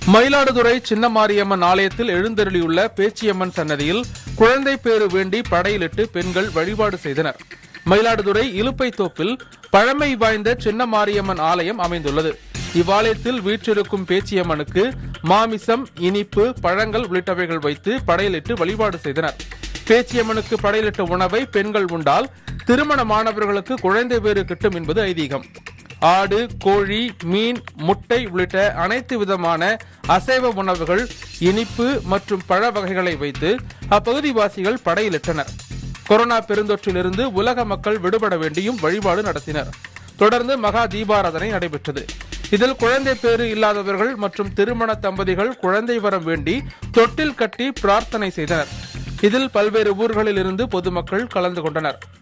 மயிலாடுதுறை சின்னமாரியம்மன் ஆலயத்தில் எழுந்தருளியுள்ள பேச்சியம்மன் சன்னதியில் குழந்தை பேறு வேண்டி படையிலிட்டு பெண்கள் வழிபாடு செய்தனர் மயிலாடுதுறை இலுப்பை தோப்பில் பழமை வாய்ந்த சின்னமாரியம்மன் ஆலயம் அமைந்துள்ளது இவ்வாலயத்தில் வீற்றிருக்கும் பேச்சியம்மனுக்கு மாமிசம் இனிப்பு பழங்கள் உள்ளிட்டவைகள் வைத்து படையிலிட்டு வழிபாடு செய்தனர் பேச்சியம்மனுக்கு படையிலிட்ட உணவை பெண்கள் உண்டால் திருமணமானவர்களுக்கு குழந்தை பேறு கிட்டும் என்பது ஐதீகம் ஆடு கோழி மீன் முட்டை உள்ளிட்ட அனைத்து விதமான அசைவ உணவுகள் இனிப்பு மற்றும் பழ வகைகளை வைத்து அப்பகுதிவாசிகள் படையிலிட்டனர் கொரோனா பெருந்தொற்றிலிருந்து உலக மக்கள் விடுபட வேண்டியும் வழிபாடு நடத்தினர் தொடர்ந்து மகா தீபாராதனை நடைபெற்றது இதில் குழந்தை பேறு இல்லாதவர்கள் மற்றும் திருமண தம்பதிகள் குழந்தை வரம் வேண்டி தொட்டில் கட்டி பிரார்த்தனை செய்தனர் இதில் பல்வேறு ஊர்களில் இருந்து பொதுமக்கள் கலந்து கொண்டனர்